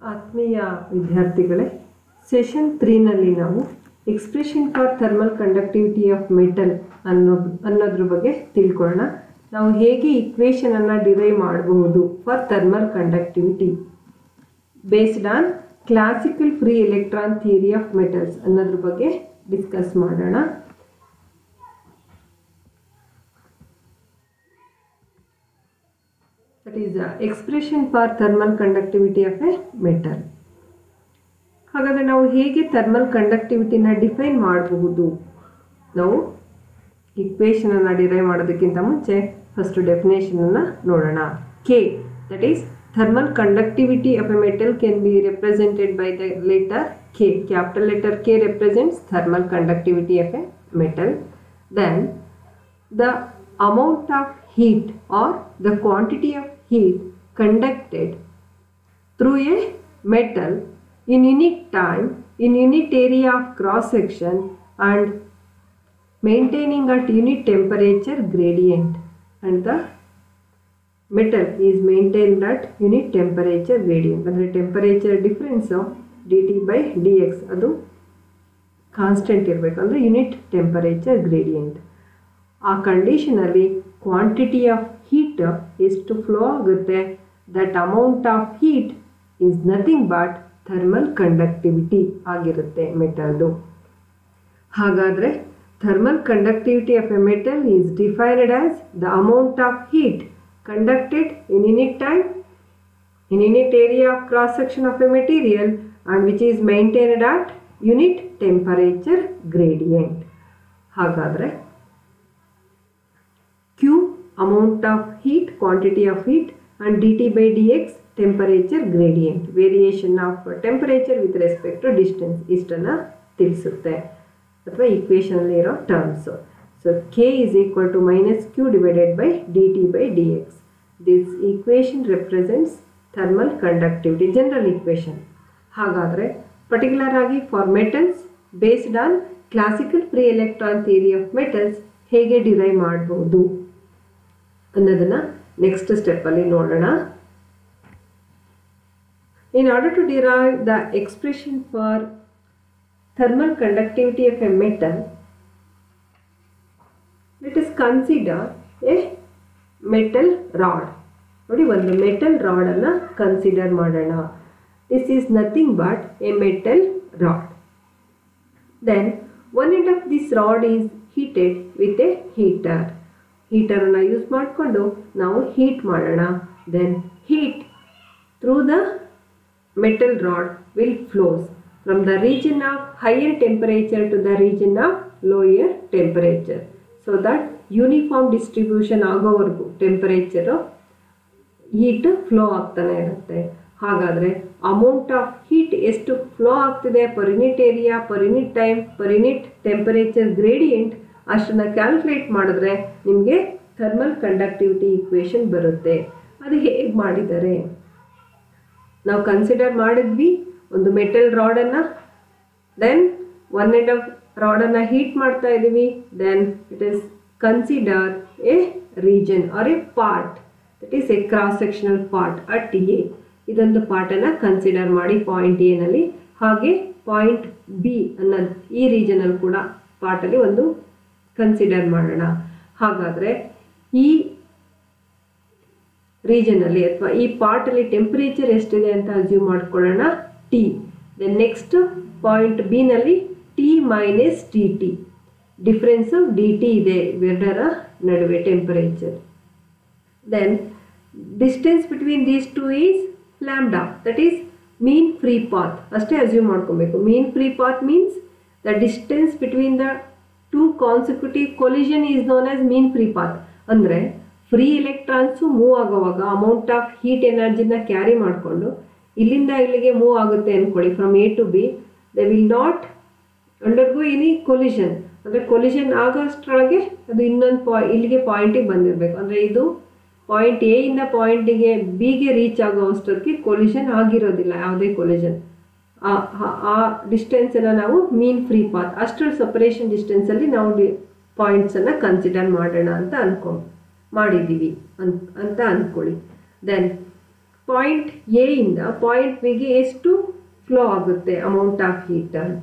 ಆತ್ಮೀಯ ವಿದ್ಯಾರ್ಥಿಗಳೇ ಸೆಷನ್ ತ್ರೀನಲ್ಲಿ ನಾವು expression for thermal conductivity of metal ಅನ್ನೋ ಅನ್ನೋದ್ರ ಬಗ್ಗೆ ತಿಳ್ಕೊಳ್ಳೋಣ ನಾವು ಹೇಗೆ ಇಕ್ವೇಷನನ್ನು ಡಿರೈವ್ ಮಾಡಬಹುದು for thermal conductivity based on classical free electron theory of metals ಅನ್ನೋದ್ರ ಬಗ್ಗೆ ಡಿಸ್ಕಸ್ ಮಾಡೋಣ that is expression for thermal conductivity of a metal ಹಾಗಾದರೆ ನಾವು ಹೇಗೆ ಥರ್ಮಲ್ ಕಂಡಕ್ಟಿವಿಟಿನ ಡಿಫೈನ್ ಮಾಡಬಹುದು ನಾವು ಇಕ್ವೇಷನನ್ನು ಡಿರೈವ್ ಮಾಡೋದಕ್ಕಿಂತ ಮುಂಚೆ ಫಸ್ಟು ಡೆಫಿನೇಷನನ್ನು ನೋಡೋಣ K that is thermal conductivity of a metal can be represented by the letter K capital letter K represents thermal conductivity of a metal then the amount of heat or the quantity of heat conducted through a metal in unit time in unit area of cross section and maintaining at unit temperature gradient and the metal is maintained at unit temperature gradient ಅಂದರೆ temperature difference D T by D X ಅದು constant ಇರಬೇಕು ಅಂದರೆ unit temperature gradient ಆ ಕಂಡೀಷನಲ್ಲಿ quantity of heat ಎಷ್ಟು flow ಆಗುತ್ತೆ that amount of heat is nothing but thermal conductivity ಆಗಿರುತ್ತೆ ಮೆಟಲ್ದು ಹಾಗಾದರೆ thermal conductivity of a metal is defined as the amount of heat conducted in unit time in unit area of cross section of a material and which is maintained at unit temperature gradient ಹಾಗಾದರೆ q amount of heat quantity of heat and dt by dx temperature gradient variation of temperature with respect to distance ಇಷ್ಟನ್ನು ತಿಳಿಸುತ್ತೆ ಅಥವಾ ಇಕ್ವೇಷನಲ್ಲಿ ಇರೋ terms so K is equal to minus Q divided by D T by D X this equation represents thermal conductivity general equation ಹಾಗಾದರೆ particular ಆಗಿ for metals based on classical free electron theory of metals ಹೇಗೆ derive ಮಾಡ್ಬೋದು ಅನ್ನೋದನ್ನು next ಸ್ಟೆಪ್ಪಲ್ಲಿ ನೋಡೋಣ in order to derive the expression for thermal conductivity of a metal let us consider a metal rod ನೋಡಿ ಒಂದು metal ರಾಡನ್ನು consider ಮಾಡೋಣ this is nothing but a metal rod then one end of this rod is heated with a heater ಹೀಟರನ್ನು use ಮಾಡಿಕೊಂಡು ನಾವು heat ಮಾಡೋಣ then heat through the metal rod will flows from the region of higher temperature to the region of lower temperature so that uniform distribution ಆಗೋವರೆಗೂ temperature heat flow ಆಗ್ತಾನೆ ಇರುತ್ತೆ ಹಾಗಾದರೆ amount of heat ಎಷ್ಟು flow ಆಗ್ತಿದೆ per unit area per unit time per unit temperature gradient ಅಷ್ಟನ್ನು calculate ಮಾಡಿದ್ರೆ ನಿಮಗೆ thermal conductivity equation ಬರುತ್ತೆ ಅದು ಹೇಗೆ ಮಾಡಿದ್ದಾರೆ ನಾವು ಕನ್ಸಿಡರ್ ಮಾಡಿದ್ವಿ ಒಂದು ಮೆಟಲ್ ರಾಡನ್ನು ದೆನ್ ಒನ್ ಎಂಡ್ ಆಫ್ ರಾಡನ್ನು ಹೀಟ್ ಮಾಡ್ತಾ ಇದ್ದೀವಿ then it is consider a region or a part that is a cross sectional part at a ಇದೊಂದು ಪಾರ್ಟನ್ನು ಕನ್ಸಿಡರ್ ಮಾಡಿ ಪಾಯಿಂಟ್ ಎನಲ್ಲಿ ಹಾಗೆ ಪಾಯಿಂಟ್ ಬಿ ಅನ್ನೋದು ಈ ರೀಜನಲ್ಲಿ ಕೂಡ ಪಾರ್ಟಲ್ಲಿ ಒಂದು ಕನ್ಸಿಡರ್ ಮಾಡೋಣ ಹಾಗಾದರೆ ಈ ರೀಜನಲ್ಲಿ ಅಥವಾ ಈ ಪಾರ್ಟಲ್ಲಿ ಟೆಂಪರೇಚರ್ ಎಷ್ಟಿದೆ ಅಂತ ಅಸ್ಯೂಮ್ ಮಾಡ್ಕೊಳ್ಳೋಣ ಟಿ ದೆನ್ ನೆಕ್ಸ್ಟ್ ಪಾಯಿಂಟ್ ಬಿನಲ್ಲಿ T minus T T difference D T ಇದೆ ಇವೆರಡರ ನಡುವೆ temperature then distance between these two is lambda that is mean free path ಅಷ್ಟೇ ಅಸ್ಯೂಮ್ ಮಾಡ್ಕೊಬೇಕು mean free path means the distance between the two consecutive collision is known as mean free path ಅಂದರೆ free electrons move ಆಗೋವಾಗ amount of heat ಎನರ್ಜಿನ carry ಮಾಡಿಕೊಂಡು ಇಲ್ಲಿಂದ ಇಲ್ಲಿಗೆ move ಆಗುತ್ತೆ ಅಂದ್ಕೊಳ್ಳಿ from A to B they will not undergo any collision ಅಂದರೆ collision ಆಗೋಷ್ಟರೊಳಗೆ ಅದು ಇನ್ನೊಂದು ಪಾ ಇಲ್ಲಿಗೆ ಪಾಯಿಂಟಿಗೆ ಬಂದಿರಬೇಕು ಅಂದರೆ ಇದು ಪಾಯಿಂಟ್ ಎ ಇಂದ ಪಾಯಿಂಟಿಗೆ ಬಿಗೆ ರೀಚ್ ಆಗೋ ಅಷ್ಟೊತ್ತಿಗೆ ಕೊಲಿಷನ್ ಆಗಿರೋದಿಲ್ಲ ಯಾವುದೇ ಕೊಲಿಷನ್ ಆ ಡಿಸ್ಟೆನ್ಸನ್ನು ನಾವು ಮೀನ್ ಫ್ರೀ ಪಾತ್ ಅಷ್ಟರ ಸಪರೇಷನ್ ಡಿಸ್ಟೆನ್ಸಲ್ಲಿ ನಾವು ಡಿ ಪಾಯಿಂಟ್ಸನ್ನು ಕನ್ಸಿಡರ್ ಮಾಡೋಣ ಅಂತ ಅನ್ಕೊಂಡು ಮಾಡಿದ್ದೀವಿ ಅಂತ ಅಂತ ಅಂದ್ಕೊಳ್ಳಿ ದೆನ್ ಪಾಯಿಂಟ್ ಎ ಇಂದ ಪಾಯಿಂಟ್ ಬಿಗೆ ಎಷ್ಟು ಫ್ಲೋ ಆಗುತ್ತೆ ಅಮೌಂಟ್ ಆಫ್ ಹೀಟ್ ಅಂತ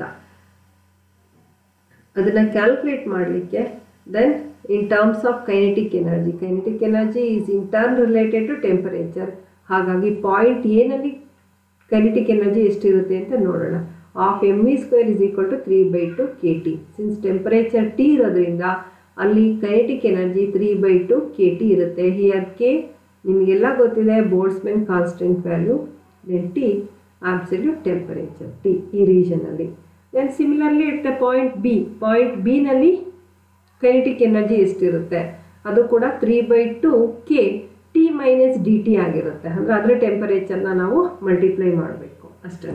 ಅದನ್ನು ಕ್ಯಾಲ್ಕುಲೇಟ್ ಮಾಡಲಿಕ್ಕೆ then in terms of kinetic energy kinetic energy is in turn related to temperature ಹಾಗಾಗಿ ಪಾಯಿಂಟ್ ಎನಲ್ಲಿ ಕೈನೆಟಿಕ್ ಎನರ್ಜಿ ಎಷ್ಟಿರುತ್ತೆ ಅಂತ ನೋಡೋಣ half M V square is equal to three by two K T since temperature T ಇರೋದ್ರಿಂದ ಅಲ್ಲಿ kinetic energy three by two K T ಇರುತ್ತೆ here K ನಿಮಗೆಲ್ಲ ಗೊತ್ತಿದೆ Boltzmann constant value then T absolute temperature T ಈ ರೀಜನಲ್ಲಿ then similarly at the point B point ಬಿನಲ್ಲಿ kinetic energy ಎಷ್ಟಿರುತ್ತೆ ಅದು ಕೂಡ three by two K T minus D T ಆಗಿರುತ್ತೆ ಅಂದರೆ ಅದರ ಟೆಂಪರೇಚರ್ನ ನಾವು ಮಲ್ಟಿಪ್ಲೈ ಮಾಡಬೇಕು ಅಷ್ಟೇ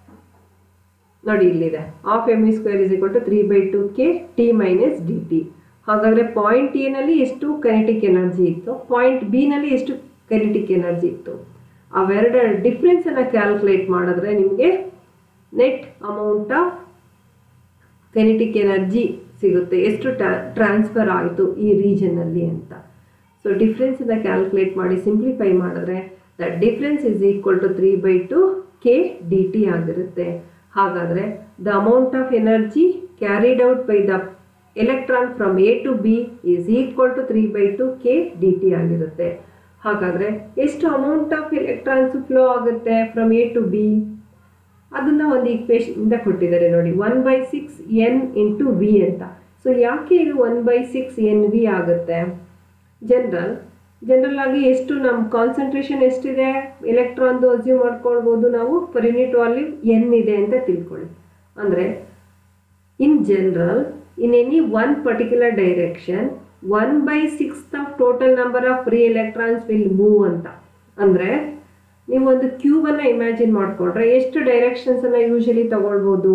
ನೋಡಿ ಇಲ್ಲಿದೆ half M E square is equal to three by two K T minus D T ಹಾಗಾದರೆ ಪಾಯಿಂಟ್ ಎನಲ್ಲಿ ಎಷ್ಟು ಕೈನೆಟಿಕ್ ಎನರ್ಜಿ ಇತ್ತು ಪಾಯಿಂಟ್ ಬಿನಲ್ಲಿ ಎಷ್ಟು ಕೈನೆಟಿಕ್ ಎನರ್ಜಿ ಇತ್ತು ಅವೆರಡರ ಡಿಫ್ರೆನ್ಸನ್ನು ಕ್ಯಾಲ್ಕುಲೇಟ್ ಮಾಡಿದ್ರೆ ನಿಮಗೆ net amount of kinetic energy ಸಿಗುತ್ತೆ ಎಷ್ಟು ಟ್ರಾನ್ಸ್ಫರ್ ಆಯಿತು ಈ ರೀಜನಲ್ಲಿ ಅಂತ ಸೊ ಡಿಫ್ರೆನ್ಸನ್ನು ಕ್ಯಾಲ್ಕುಲೇಟ್ ಮಾಡಿ ಸಿಂಪ್ಲಿಫೈ ಮಾಡಿದ್ರೆ the difference is equal to three by two K D T ಆಗಿರುತ್ತೆ ಹಾಗಾದರೆ the amount of energy carried out by the electron from A to B is equal to three by two K D T ಆಗಿರುತ್ತೆ ಹಾಗಾದರೆ ಎಷ್ಟು amount of electrons flow ಆಗುತ್ತೆ from A to B ಅದನ್ನು ಒಂದು ಈಕ್ವೇಶನಿಂದ ಕೊಟ್ಟಿದ್ದಾರೆ ನೋಡಿ one by six N into V ಅಂತ ಸೊ ಯಾಕೆ ಇದು one by six N V ಆಗುತ್ತೆ ಜನರಲ್ ಜನರಲ್ ಆಗಿ ಎಷ್ಟು ನಮ್ಮ ಕಾನ್ಸಂಟ್ರೇಷನ್ ಎಷ್ಟಿದೆ ಎಲೆಕ್ಟ್ರಾನ್ದು ಅಸ್ಯೂಮ್ ಮಾಡ್ಕೊಳ್ಬೋದು ನಾವು ಪರ್ ಯೂನಿಟ್ ವಾಲ್ಯೂಮ್ ಎನ್ ಇದೆ ಅಂತ ತಿಳ್ಕೊಳ್ಳಿ ಅಂದರೆ in general in any one particular direction one by sixth of total number of free electrons will move ಅಂತ ಅಂದರೆ ನೀವು ಒಂದು ಕ್ಯೂಬನ್ನು ಇಮ್ಯಾಜಿನ್ ಮಾಡಿಕೊಂಡ್ರೆ ಎಷ್ಟು ಡೈರೆಕ್ಷನ್ಸನ್ನು ಯೂಶಲಿ ತಗೊಳ್ಬೋದು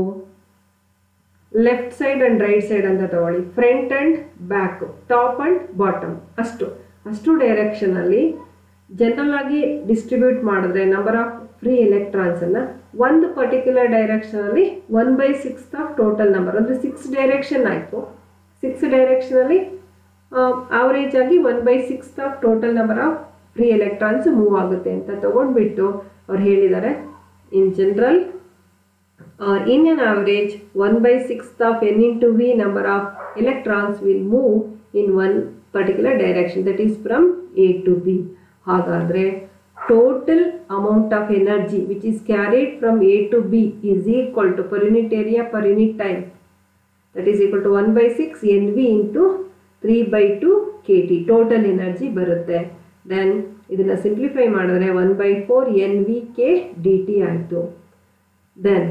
left side and right side ಅಂತ ತಗೊಳ್ಳಿ front and back top and bottom ಅಷ್ಟು ಅಷ್ಟು ಡೈರೆಕ್ಷನಲ್ಲಿ ಜನರಲ್ ಆಗಿ ಡಿಸ್ಟ್ರಿಬ್ಯೂಟ್ ಮಾಡಿದ್ರೆ ನಂಬರ್ ಆಫ್ ಫ್ರೀ ಎಲೆಕ್ಟ್ರಾನ್ಸನ್ನು ಒಂದು ಪರ್ಟಿಕ್ಯುಲರ್ ಡೈರೆಕ್ಷನಲ್ಲಿ one by six of total number ಅಂದರೆ ಸಿಕ್ಸ್ ಡೈರೆಕ್ಷನ್ ಆಯಿತು ಸಿಕ್ಸ್ ಡೈರೆಕ್ಷನಲ್ಲಿ ಆವರೇಜ್ ಆಗಿ one by six of total number of free electrons move ಆಗುತ್ತೆ ಅಂತ ತಗೊಂಡ್ಬಿಟ್ಟು ಅವ್ರು ಹೇಳಿದ್ದಾರೆ in general or in an average 1 by 6th of n into v number of electrons will move in one particular direction that is from a to b ಹಾಗಾದರೆ total amount of energy which is carried from A to B is equal to per unit area per unit time that is equal to one by six N v into three by two K T total energy ಬರುತ್ತೆ then ಇದನ್ನು simplify ಮಾಡಿದ್ರೆ one by four n v k D T ಆಯಿತು then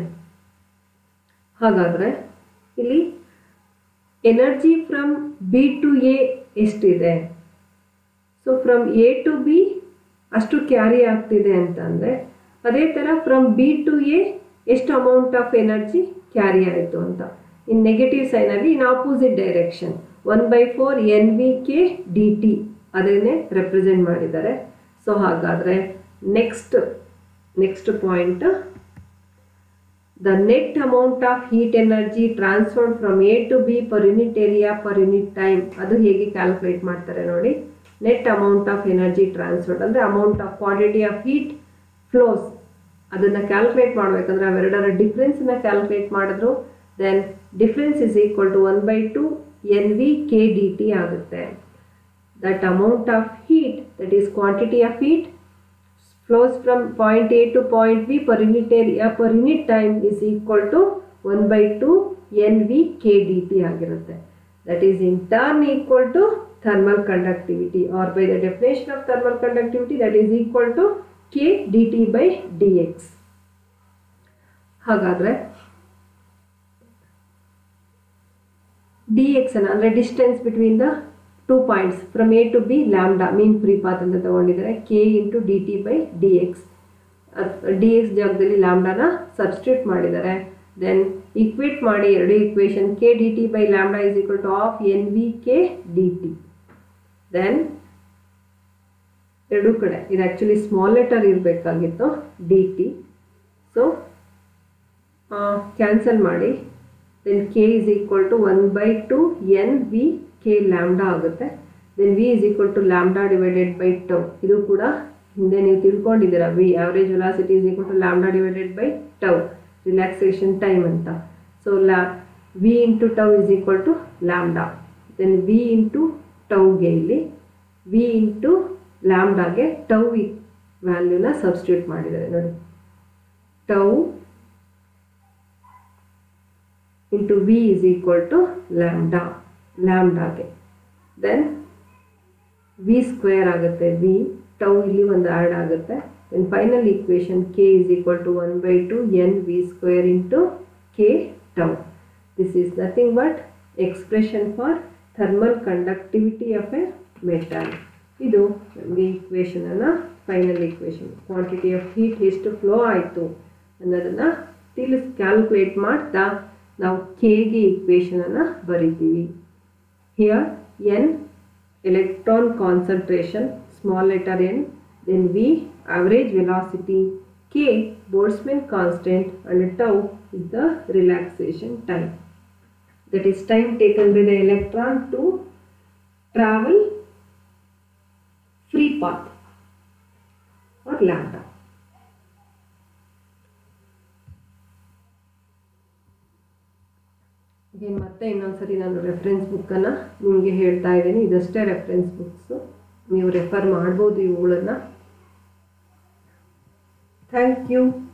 ಹಾಗಾದರೆ ಇಲ್ಲಿ energy from B to A ಎಷ್ಟಿದೆ so from A to B ಅಷ್ಟು carry ಆಗ್ತಿದೆ ಅಂತಂದರೆ ಅದೇ ಥರ ಫ್ರಮ್ ಬಿ ಟು ಎ ಎಷ್ಟು ಅಮೌಂಟ್ ಆಫ್ ಎನರ್ಜಿ ಕ್ಯಾರಿ ಆಯಿತು ಅಂತ ಇನ್ ನೆಗೆಟಿವ್ ಸೈನಲ್ಲಿ in opposite direction one by four n v k D T ಅದನ್ನೇ ರೆಪ್ರೆಸೆಂಟ್ ಮಾಡಿದ್ದಾರೆ ಸೊ ಹಾಗಾದರೆ next next point the net amount of heat energy transferred from A to B per unit area per unit time ಅದು ಹೇಗೆ calculate ಮಾಡ್ತಾರೆ ನೋಡಿ net amount of energy transferred ಅಂದರೆ amount of quantity of heat flows ಅದನ್ನು calculate ಮಾಡಬೇಕಂದ್ರೆ ಅವೆರಡರ ಡಿಫ್ರೆನ್ಸನ್ನ calculate ಮಾಡಿದ್ರು then difference is equal to one by two n v k D T ಆಗುತ್ತೆ that amount of heat that is quantity of heat flows from point A to point B per unit area per unit time is equal to 1 by 2 NV KDT ಆಗಿರುತ್ತೆ that is in turn equal to thermal conductivity or by the definition of thermal conductivity that is equal to K dt by dx ಹಾಗಾದರೆ d x ಅನ್ನು ಅಂದರೆ distance between the two points from A to B lambda mean free path ಅಂತ ತಗೊಂಡಿದ್ದಾರೆ k into d T by D x d x ಜಾಗದಲ್ಲಿ ಲ್ಯಾಮ್ಡಾನ substitute ಮಾಡಿದ್ದಾರೆ then equate ಮಾಡಿ ಎರಡು equation k D T by lambda is equal to of n v k D T then ಎರಡೂ ಕಡೆ ಇದು ಆ್ಯಕ್ಚುಲಿ ಸ್ಮಾಲ್ ಲೆಟರ್ ಇರಬೇಕಾಗಿತ್ತು d T so cancel ಮಾಡಿ then K is equal to one by two n v k lambda ಆಗುತ್ತೆ then v is equal to lambda divided by tau ಇದು ಕೂಡ ಹಿಂದೆ ನೀವು ತಿಳ್ಕೊಂಡಿದ್ದೀರಾ v average velocity is equal to lambda divided by tau relaxation time ಅಂತ so ಲಾ v into tau is equal to lambda then v into ಟೌಗೆ ಇಲ್ಲಿ v into ಲ್ಯಾಂಬ್ಡಾಗೆ ಟೌ ವ್ಯಾಲ್ಯೂನ ಸಬ್ಸ್ಟಿಟ್ಯೂಟ್ ಮಾಡಿದ್ದಾರೆ ನೋಡಿ tau into v is equal to lambda ಲ್ಯಾಂಬ್ಡಾಗೆ then V square ಆಗುತ್ತೆ ವಿ ಟೌ ಇಲ್ಲಿ ಒಂದು ಆ್ಯಡ್ ಆಗುತ್ತೆ then final equation k is equal to one by two n v square into k tau this is nothing but expression for thermal conductivity of a metal ಇದು ನಮಗೆ ಈಕ್ವೇಷನನ್ನು final equation quantity of heat ಎಷ್ಟು flow ಆಯಿತು ಅನ್ನೋದನ್ನು ತಿಳಿಸ್ calculate ಮಾಡ್ತಾ ನಾವು ಕೆಗೆ ಈಕ್ವೇಷನನ್ನು ಬರಿತೀವಿ here n electron concentration small letter n then v average velocity k boltzmann constant and tau is the relaxation time that is time taken by the electron to travel free path or lambda again ಮತ್ತೆ ಇನ್ನೊಂದ್ಸರಿ ನಾನು reference ಬುಕ್ಕನ್ನು ನಿಮಗೆ ಹೇಳ್ತಾ ಇದ್ದೀನಿ ಇದಷ್ಟೇ reference books ನೀವು refer ಮಾಡ್ಬೋದು ಇವುಗಳನ್ನು ಥ್ಯಾಂಕ್ ಯು